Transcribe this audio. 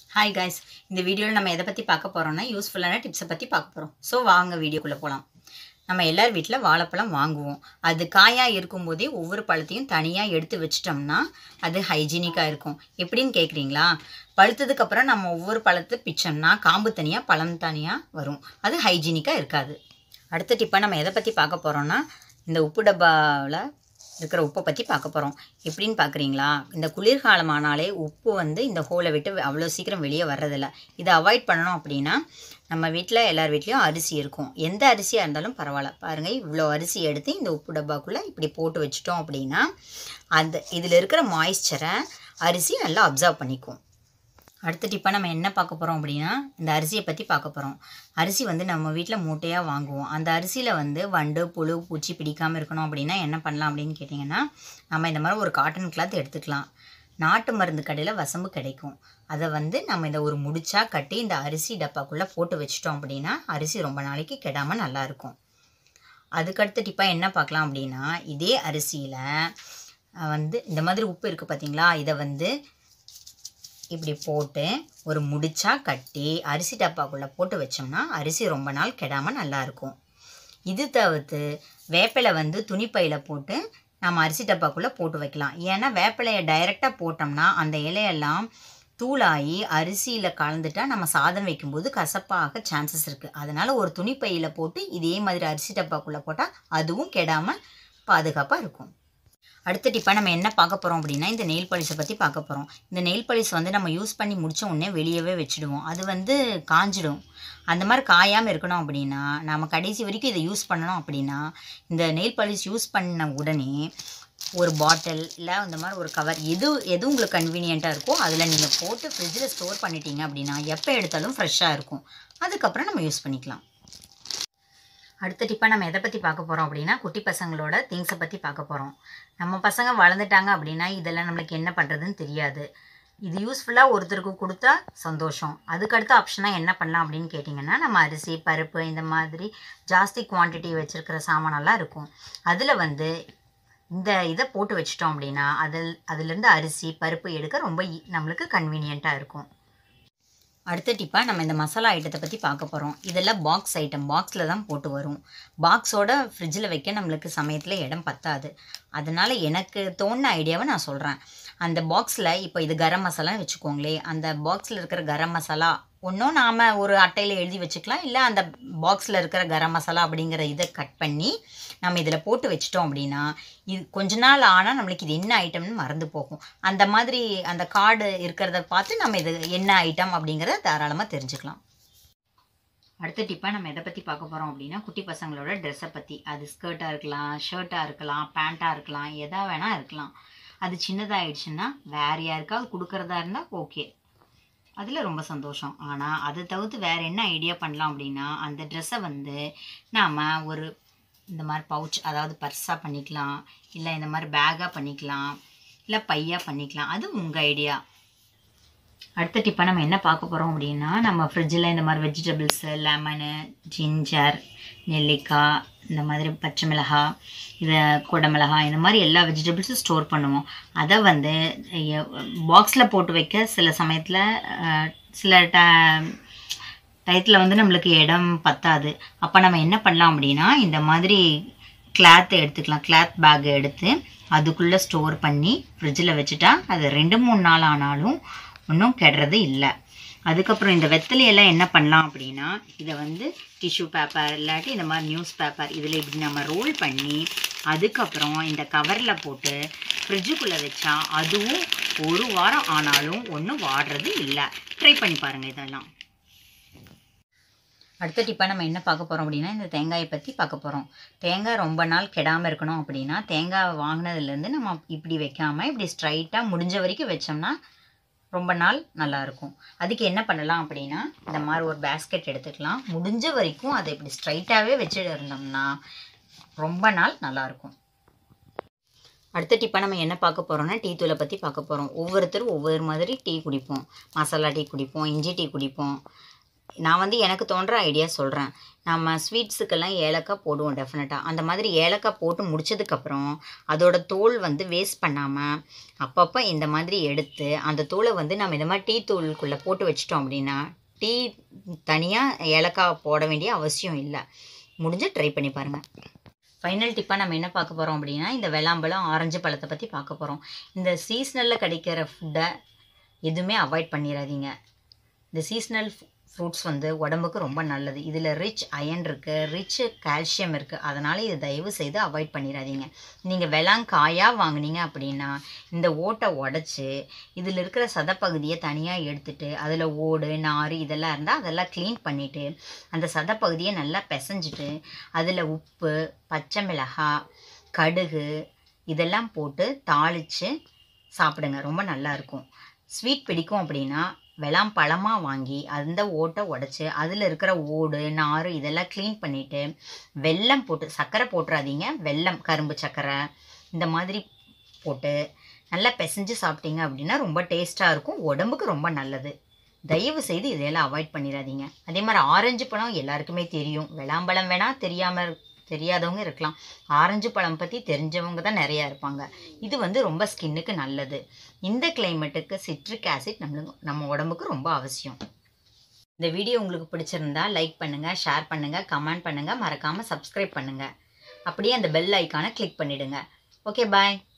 hi guys இந்த வீடியோவில் நம்ம எதை பற்றி பார்க்க போகிறோம்னா யூஸ்ஃபுல்லான டிப்ஸை பற்றி பார்க்க போகிறோம் ஸோ வாங்க வீடியோக்குள்ளே போகலாம் நம்ம எல்லார் வீட்டில் வாழைப்பழம் வாங்குவோம் அது காயாக இருக்கும்போதே ஒவ்வொரு பழத்தையும் தனியாக எடுத்து வச்சிட்டோம்னா அது ஹைஜீனிக்காக இருக்கும் எப்படின்னு கேட்குறீங்களா பழுத்ததுக்கப்புறம் நம்ம ஒவ்வொரு பழத்தை பிச்சோம்னா காம்பு தனியாக பழம் தனியாக வரும் அது ஹைஜீனிக்காக இருக்காது அடுத்த டிப்பாக நம்ம எதை பற்றி பார்க்க போகிறோம்னா இந்த உப்பு டப்பாவில் இருக்கிற உப்பை பற்றி பார்க்க போகிறோம் எப்படின்னு பார்க்குறீங்களா இந்த குளிர்காலம் ஆனாலே உப்பு வந்து இந்த ஹோலை விட்டு அவ்வளோ சீக்கிரம் வெளியே வர்றதில்ல இதை அவாய்ட் பண்ணணும் அப்படின்னா நம்ம வீட்டில் எல்லார் வீட்லேயும் அரிசி இருக்கும் எந்த அரிசியாக இருந்தாலும் பரவாயில்ல பாருங்கள் இவ்வளோ அரிசி எடுத்து இந்த உப்பு டப்பாக்குள்ளே இப்படி போட்டு வச்சிட்டோம் அப்படின்னா அந்த இதில் இருக்கிற மாய்ஸ்சரை அரிசி நல்லா அப்சர்வ் பண்ணிக்கும் அடுத்த டிப்பாக நம்ம என்ன பார்க்க போகிறோம் அப்படின்னா இந்த அரிசியை பற்றி பார்க்க போகிறோம் அரிசி வந்து நம்ம வீட்டில் மூட்டையாக வாங்குவோம் அந்த அரிசியில் வந்து வண்டு புழு பூச்சி பிடிக்காமல் இருக்கணும் அப்படின்னா என்ன பண்ணலாம் அப்படின்னு கேட்டிங்கன்னா நம்ம இந்த மாதிரி ஒரு காட்டன் கிளாத் எடுத்துக்கலாம் நாட்டு மருந்து கடையில் வசம்பு கிடைக்கும் அதை வந்து நம்ம இந்த ஒரு முடிச்சா கட்டி இந்த அரிசி டப்பாக்குள்ளே போட்டு வச்சிட்டோம் அப்படின்னா அரிசி ரொம்ப நாளைக்கு கெடாமல் நல்லாயிருக்கும் அதுக்கடுத்த டிப்பாக என்ன பார்க்கலாம் அப்படின்னா இதே அரிசியில் வந்து இந்த மாதிரி உப்பு இருக்குது பார்த்தீங்களா இதை வந்து இப்படி போட்டு ஒரு முடிச்சா கட்டி அரிசி டப்பாக்குள்ளே போட்டு வச்சோம்னா அரிசி ரொம்ப நாள் கெடாமல் நல்லாயிருக்கும் இது தவிர்த்து வேப்பிலை வந்து துணிப்பையில் போட்டு நம்ம அரிசி டப்பாக்குள்ளே போட்டு வைக்கலாம் ஏன்னா வேப்பிலையை டைரெக்டாக போட்டோம்னா அந்த இலையெல்லாம் தூளாகி அரிசியில் கலந்துட்டா நம்ம சாதம் வைக்கும்போது கசப்பாக சான்சஸ் இருக்குது அதனால் ஒரு துணிப்பையில் போட்டு இதே மாதிரி அரிசி டப்பாக்குள்ளே போட்டால் அதுவும் கெடாமல் பாதுகாப்பாக இருக்கும் அடுத்த டிப்பாக நம்ம என்ன பார்க்க போகிறோம் அப்படின்னா இந்த நெயில் பாலிஷை பற்றி பார்க்க போகிறோம் இந்த நெயில் பாலிஷ் வந்து நம்ம யூஸ் பண்ணி முடித்த உடனே வெளியவே வச்சுடுவோம் அது வந்து காஞ்சிடும் அந்த மாதிரி காயாமல் இருக்கணும் அப்படின்னா நம்ம கடைசி வரைக்கும் இதை யூஸ் பண்ணணும் அப்படின்னா இந்த நெயில் பாலிஷ் யூஸ் பண்ண உடனே ஒரு பாட்டில் இல்லை இந்த மாதிரி ஒரு கவர் எது எது உங்களுக்கு கன்வீனியண்ட்டாக இருக்கோ அதில் நீங்கள் போட்டு ஃப்ரிட்ஜில் ஸ்டோர் பண்ணிட்டீங்க அப்படின்னா எப்போ எடுத்தாலும் ஃப்ரெஷ்ஷாக இருக்கும் அதுக்கப்புறம் நம்ம யூஸ் பண்ணிக்கலாம் அடுத்த டிப்பாக நம்ம எதை பற்றி பார்க்க போகிறோம் அப்படின்னா குட்டி பசங்களோட திங்ஸை பற்றி பார்க்க போகிறோம் நம்ம பசங்க வளர்ந்துட்டாங்க அப்படின்னா இதெல்லாம் நம்மளுக்கு என்ன பண்ணுறதுன்னு தெரியாது இது யூஸ்ஃபுல்லாக ஒருத்தருக்கு கொடுத்தா சந்தோஷம் அதுக்கடுத்த ஆப்ஷனாக என்ன பண்ணலாம் அப்படின்னு கேட்டிங்கன்னா நம்ம அரிசி பருப்பு இந்த மாதிரி ஜாஸ்தி குவான்டிட்டி வச்சுருக்கிற சாமானெல்லாம் இருக்கும் அதில் வந்து இந்த இதை போட்டு வச்சிட்டோம் அப்படின்னா அதில் அதுலேருந்து அரிசி பருப்பு எடுக்க ரொம்ப ஈ- நம்மளுக்கு கன்வீனியண்ட்டாக இருக்கும் அடுத்த டிப்பாக நம்ம இந்த மசாலா ஐட்டத்தை பற்றி பார்க்க போகிறோம் இதெல்லாம் பாக்ஸ் ஐட்டம் பாக்ஸில் தான் போட்டு வரும் பாக்ஸோட ஃப்ரிட்ஜில் வைக்க நம்மளுக்கு சமயத்தில் இடம் பத்தாது அதனால் எனக்கு தோணுன ஐடியாவை நான் சொல்கிறேன் அந்த பாக்ஸில் இப்போ இது கரம் மசாலான்னு வச்சுக்கோங்களே அந்த பாக்ஸில் இருக்கிற கரம் மசாலா ஒன்றும் நாம் ஒரு அட்டையில் எழுதி வச்சுக்கலாம் இல்லை அந்த பாக்ஸில் இருக்கிற கரம் மசாலா அப்படிங்கிற இதை கட் பண்ணி நம்ம இதில் போட்டு வச்சிட்டோம் அப்படின்னா இது கொஞ்ச நாள் ஆனால் நம்மளுக்கு இது என்ன ஐட்டம்னு மறந்து போகும் அந்த மாதிரி அந்த கார்டு இருக்கிறத பார்த்து நம்ம இது என்ன ஐட்டம் அப்படிங்கிறத தாராளமாக தெரிஞ்சுக்கலாம் அடுத்த டிப்பாக நம்ம எதை பற்றி பார்க்க போகிறோம் அப்படின்னா குட்டி பசங்களோட ட்ரெஸ்ஸை பற்றி அது ஸ்கர்ட்டாக இருக்கலாம் ஷர்ட்டாக இருக்கலாம் பேண்ட்டாக இருக்கலாம் எதா வேணால் இருக்கலாம் அது சின்னதாகிடுச்சுன்னா வேறு யாருக்காவது கொடுக்கறதா இருந்தால் ஓகே அதில் ரொம்ப சந்தோஷம் ஆனால் அதை தவிர்த்து வேறு என்ன ஐடியா பண்ணலாம் அப்படின்னா அந்த ட்ரெஸ்ஸை வந்து நாம் ஒரு இந்த மாதிரி பவுச் அதாவது பர்ஸாக பண்ணிக்கலாம் இல்லை இந்த மாதிரி பேக்காக பண்ணிக்கலாம் இல்லை பையாக பண்ணிக்கலாம் அது உங்கள் ஐடியா அடுத்த டிப்பாக நம்ம என்ன பார்க்க போகிறோம் அப்படின்னா நம்ம ஃப்ரிட்ஜில் இந்த மாதிரி வெஜிடபிள்ஸு லெமனு ஜிஞ்சர் நெல்லிக்காய் இந்த மாதிரி பச்சை மிளகாய் இதை குடமிளகாய் இந்த மாதிரி எல்லா வெஜிடபிள்ஸும் ஸ்டோர் பண்ணுவோம் அதை வந்து பாக்ஸில் போட்டு வைக்க சில சமயத்தில் சில ட டயத்தில் வந்து நம்மளுக்கு இடம் பத்தாது அப்போ நம்ம என்ன பண்ணலாம் அப்படின்னா இந்த மாதிரி கிளாத்தை எடுத்துக்கலாம் கிளாத் பேக் எடுத்து அதுக்குள்ளே ஸ்டோர் பண்ணி ஃப்ரிட்ஜில் வச்சுட்டா அது ரெண்டு மூணு நாள் ஆனாலும் ஒன்றும் கெடுறது இல்லை அதுக்கப்புறம் இந்த வெத்தலையெல்லாம் என்ன பண்ணலாம் அப்படின்னா இதை வந்து டிஷ்யூ பேப்பர் இல்லாட்டி இந்த மாதிரி நியூஸ் பேப்பர் இதில் இப்படி நம்ம ரோல் பண்ணி அதுக்கப்புறம் இந்த கவரில் போட்டு ஃப்ரிட்ஜுக்குள்ளே வச்சா அதுவும் ஒரு வாரம் ஆனாலும் ஒன்றும் வாடுறது இல்லை ட்ரை பண்ணி பாருங்கள் இதெல்லாம் அடுத்த டிப்பாக நம்ம என்ன பார்க்க போகிறோம் அப்படின்னா இந்த தேங்காயை பற்றி பார்க்க போகிறோம் தேங்காய் ரொம்ப நாள் கெடாமல் இருக்கணும் அப்படின்னா தேங்காய் வாங்கினதுலேருந்து நம்ம இப்படி வைக்காமல் இப்படி ஸ்ட்ரைட்டாக முடிஞ்ச வரைக்கும் வச்சோம்னா ரொம்ப நாள் நல்லாயிருக்கும் அதுக்கு என்ன பண்ணலாம் அப்படின்னா இந்த மாதிரி ஒரு பேஸ்கெட் எடுத்துக்கலாம் முடிஞ்ச வரைக்கும் அதை இப்படி ஸ்ட்ரைட்டாகவே வச்சுட்டு இருந்தோம்னா ரொம்ப நாள் நல்லாயிருக்கும் அடுத்த டிப்பாக நம்ம என்ன பார்க்க போகிறோம்னா டீ தூளை பற்றி பார்க்க போகிறோம் ஒவ்வொருத்தரும் ஒவ்வொரு மாதிரி டீ குடிப்போம் மசாலா டீ குடிப்போம் இஞ்சி டீ குடிப்போம் நான் வந்து எனக்கு தோன்ற ஐடியா சொல்கிறேன் நம்ம ஸ்வீட்ஸுக்கெல்லாம் ஏலக்காய் போடுவோம் டெஃபினட்டாக அந்த மாதிரி ஏலக்காய் போட்டு முடிச்சதுக்கப்புறம் அதோட தோல் வந்து வேஸ்ட் பண்ணாமல் அப்பப்போ இந்த மாதிரி எடுத்து அந்த தோலை வந்து நம்ம இந்த மாதிரி டீ தூளுக்குள்ளே போட்டு வச்சிட்டோம் அப்படின்னா டீ தனியாக ஏலக்காய் போட வேண்டிய அவசியம் இல்லை முடிஞ்சு ட்ரை பண்ணி பாருங்கள் ஃபைனல் டிப்பாக நம்ம என்ன பார்க்க போகிறோம் அப்படின்னா இந்த வெள்ளாம்பழம் ஆரஞ்சு பழத்தை பற்றி பார்க்க போகிறோம் இந்த சீஸ்னலில் கிடைக்கிற ஃபுட்டை எதுவுமே அவாய்ட் பண்ணிடாதீங்க இந்த சீஸ்னல் ஃப்ரூட்ஸ் வந்து உடம்புக்கு ரொம்ப நல்லது இதில் ரிச் அயன் இருக்குது ரிச் கால்சியம் இருக்குது அதனால் இதை தயவு செய்து அவாய்ட் பண்ணிடாதீங்க நீங்கள் வெளாங்காயாக வாங்குனீங்க அப்படின்னா இந்த ஓட்டை உடச்சி இதில் இருக்கிற சதப்பகுதியை தனியாக எடுத்துட்டு அதில் ஓடு நார் இதெல்லாம் இருந்தால் அதெல்லாம் க்ளீன் பண்ணிவிட்டு அந்த சதப்பகுதியை நல்லா பிசைஞ்சிட்டு அதில் உப்பு பச்சை மிளகாய் கடுகு இதெல்லாம் போட்டு தாளித்து சாப்பிடுங்க ரொம்ப நல்லா இருக்கும் ஸ்வீட் பிடிக்கும் அப்படின்னா வெளாம் பழமாக வாங்கி அந்த ஓட்டை உடச்சி அதில் இருக்கிற ஓடு நார் இதெல்லாம் க்ளீன் பண்ணிவிட்டு வெல்லம் போட்டு சர்க்கரை போட்டுறாதீங்க வெல்லம் கரும்பு சர்க்கரை இந்த மாதிரி போட்டு நல்லா பிசைஞ்சு சாப்பிட்டீங்க அப்படின்னா ரொம்ப டேஸ்ட்டாக இருக்கும் உடம்புக்கு ரொம்ப நல்லது தயவு செய்து இதையெல்லாம் அவாய்ட் பண்ணிடாதீங்க அதே மாதிரி ஆரஞ்சு பழம் எல்லாருக்குமே தெரியும் வெளாம்பழம் வேணால் தெரியாமல் தெரியாதவங்க இருக்கலாம் ஆரஞ்சு பழம் பற்றி தெரிஞ்சவங்க தான் நிறையா இருப்பாங்க இது வந்து ரொம்ப ஸ்கின்னுக்கு நல்லது இந்த கிளைமேட்டுக்கு சிட்ரிக் ஆசிட் நம்மளுக்கு நம்ம உடம்புக்கு ரொம்ப அவசியம் இந்த வீடியோ உங்களுக்கு பிடிச்சிருந்தா லைக் பண்ணுங்கள் ஷேர் பண்ணுங்கள் கமெண்ட் பண்ணுங்கள் மறக்காமல் சப்ஸ்கிரைப் பண்ணுங்கள் அப்படியே அந்த பெல் ஐக்கானை கிளிக் பண்ணிவிடுங்க ஓகே பாய்